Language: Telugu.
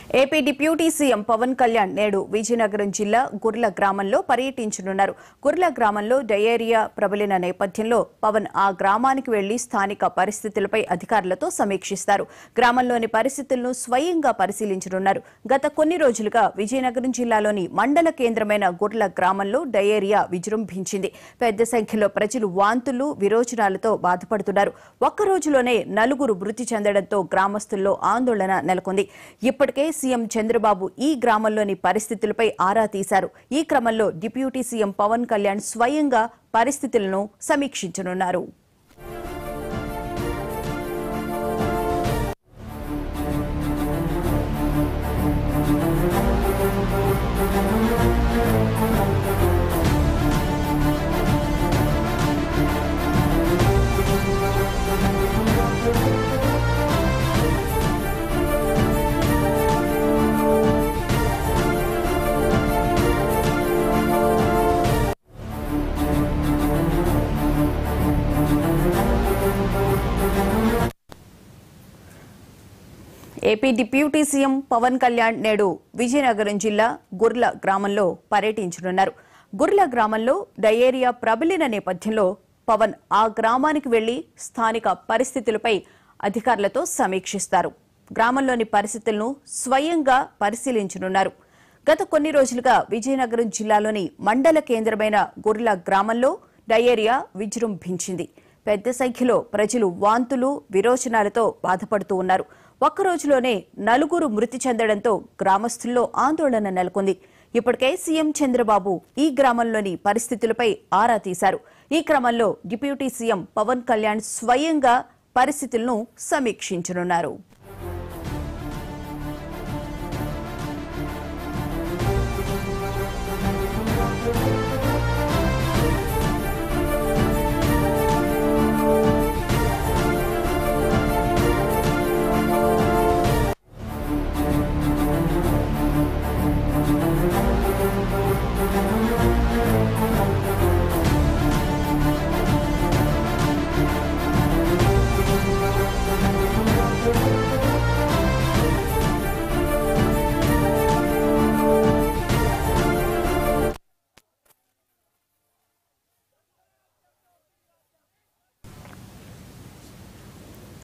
AP deputy C M Pawan Kalyan నేడు విజయనగరం జిల్లా గుర్ల గ్రామంలో పర్యటించనున్నారు గుర్ల గ్రామంలో డయేరియా ప్రబలిన నేపథ్యంలో పవన్ ఆ గ్రామానికి వెళ్లి స్థానిక పరిస్థితులపై అధికారులతో సమీక్షిస్తారు గ్రామంలోని పరిస్థితులను స్వయంగా పరిశీలించనున్నారు గత కొన్ని రోజులుగా విజయనగరం జిల్లాలోని మండల కేంద్రమైన గుర్ల గ్రామంలో డయేరియా విజృంభించింది పెద్ద సంఖ్యలో ప్రజలు వాంతులు విరోచనాలతో బాధపడుతున్నారు ఒక్క రోజులోనే నలుగురు మృతి చెందడంతో గ్రామస్తుల్లో ఆందోళన నెలకొంది ఇప్పటికే సీఎం చంద్రబాబు ఈ గ్రామంలోని పరిస్థితులపై ఆరా తీశారు ఈ క్రమంలో డిప్యూటీ సీఎం పవన్ కళ్యాణ్ స్వయంగా పరిస్థితులను సమీక్షించనున్నారు A P deputy C M Pawan Kalyan నేడు విజయనగరం జిల్లా గుర్ల గ్రామంలో పర్యటించనున్నారు గుర్ల గ్రామంలో డయేరియా ప్రబలిన నేపథ్యంలో పవన్ ఆ గ్రామానికి వెళ్లి స్థానిక పరిస్థితులపై అధికారులతో సమీక్షిస్తారు గ్రామంలోని పరిస్థితులను స్వయంగా పరిశీలించనున్నారు గత కొన్ని రోజులుగా విజయనగరం జిల్లాలోని మండల కేంద్రమైన గుర్ల గ్రామంలో డయేరియా విజృంభించింది పెద్ద సంఖ్యలో ప్రజలు వాంతులు విరోచనాలతో బాధపడుతూ ఉన్నారు ఒక్క రోజులోనే నలుగురు మృతి చెందడంతో గ్రామస్తుల్లో ఆందోళన నెలకొంది ఇప్పటికే సీఎం చంద్రబాబు ఈ గ్రామంలోని పరిస్థితులపై ఆరా తీశారు ఈ క్రమంలో డిప్యూటీ సీఎం పవన్ కళ్యాణ్ స్వయంగా పరిస్థితులను సమీక్షించనున్నారు